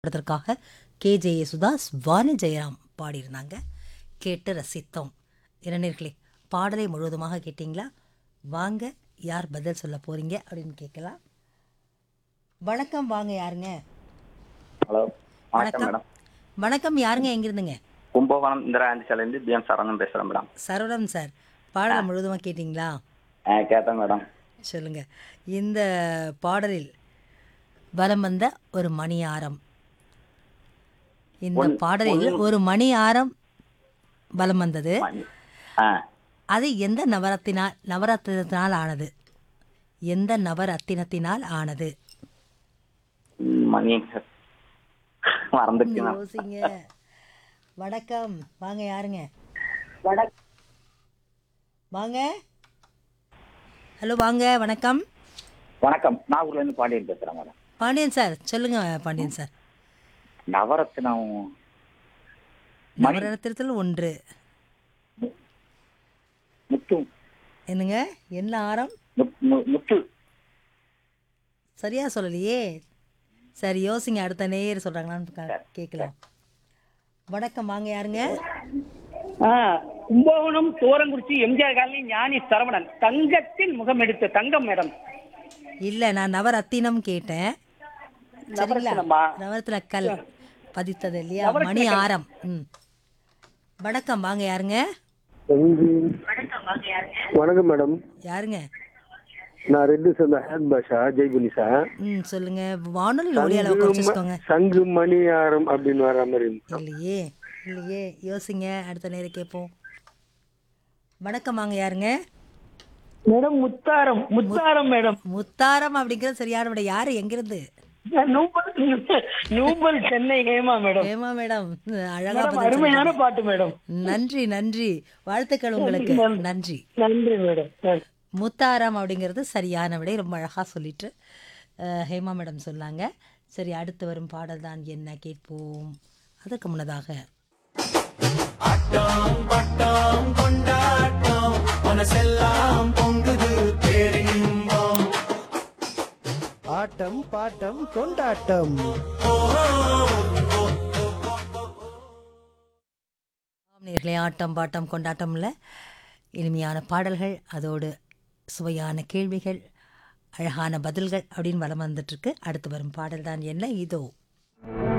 படத்திற்காக K J Yesudas Vani Jayaram பாடியிருந்தாங்க கேட்டு ரசித்தோம் இளைஞர்களே பாடலை முழுவதுமாக கேட்டிங்களா வாங்க யார் பதில் சொல்ல போறீங்க அப்படின்னு கேட்கலாம் வணக்கம் வாங்க யாருங்க ஹலோ வணக்கம் வணக்கம் மேடம் வணக்கம் யாருங்க எங்கிருந்துங்க கும்பகோணம் இந்திரா காந்தி சாலையிலேருந்து பிஎம் சரவணன் பேசுகிறேன் மேடம் சரவணன் சார் பாடலை முழுவதுமாக கேட்டிங்களா ஆ கேட்டேன் மேடம் சொல்லுங்க இந்த பாடலில் வலம் வந்த ஒரு மணி ஆரம் இந்த ஒன்- பாடலில் ஒரு மணி ஆரம் வலம் வந்தது மணி ஆ அது எந்த நவரத்தினால் நவரத்தினத்தினால் ஆனது எந்த நவரத்தினத்தினால் ஆனது ம், மணி மறந்துச்சு மேம் யோசிங்க வணக்கம் வாங்க யாருங்க வாங்க ஹலோ வாங்க வணக்கம் வணக்கம் நாகூர்லேருந்து பாண்டியன் பேசுகிறேன் மேடம் பாண்டியன் சார் சொல்லுங்க பாண்டியன் சார் நவரத்னம் நவரத்தினத்தில் ஒன்று முத்து என்னங்க என்ன ஆரம் முத்- மு- முத்து சரியா சொல்லலையே சரி யோசிங்க அடுத்த நேயர் சொல்றாங்களான்னு கா- கேட்கலாம் வணக்கம் வாங்க யாருங்க ஆ, கும்பகோணம் தோரங்குறிச்சி எம்ஜிஆர் காலனி ஞானி சரவணன் தங்கத்தின் முகம் எடுத்த தங்கம் மேடம் இல்ல நான் நவரத்தினம் கேட்டேன் சரிங்களா நவரத்தினமா? நவரத்தின கல் பதித்தது இல்லையா மணி ஆரம் ம் வணக்கம் வாங்க யாருங்க வணக்கம் மேடம் யாருங்க நான் ரெட்டு சேர்ந்த ஹேத் பாஷா ஜெய்புனி சார் ம் சொல்லுங்க வானொலியில் ஒளி அளவு குறைச்சிக்கோங்க சங்கு மணி ஆரம் அப்படின்னு வர மாதிரி இல்லையே இல்லையே யோசிங்க அடுத்த நேரம் கேட்போம் வணக்கம் வாங்க யாருங்க மேடம் முத்தாரம் முத்தாரம் மேடம் முத்தாரம் அப்படிங்கிறது சரியான விட யாரு எங்கிருந்து நூம்பல் நூம்பல் சென்னை ஹேமா மேடம் ஏமா மேடம் அழகா மேடம் பதில் அருமையான சொல்றீங்க. பாட்டு மேடம் நன்றி நன்றி வாழ்த்துக்கள் உங்களுக்கு நன்றி நன்றி மேடம் நன்றி. முத்தாரம் அப்படிங்கிறது சரியான விடை ரொம்ப அழகா சொல்லிட்டு அஹ், ஹேமா மேடம் சொன்னாங்க சரி அடுத்து வரும் பாடல் தான் என்ன கேட்போம் அதற்கு முன்னதாக ஆட்டம் பாட்டம் கொண்டாட்டம் நேர்களே ஆட்டம் பாட்டம் கொண்டாட்டம்ல இனிமையான பாடல்கள் அதோடு சுவையான கேள்விகள் அழகான பதில்கள் அப்படின்னு வலம் வந்துட்டு இருக்கு அடுத்து வரும் பாடல் தான் என்ன இதோ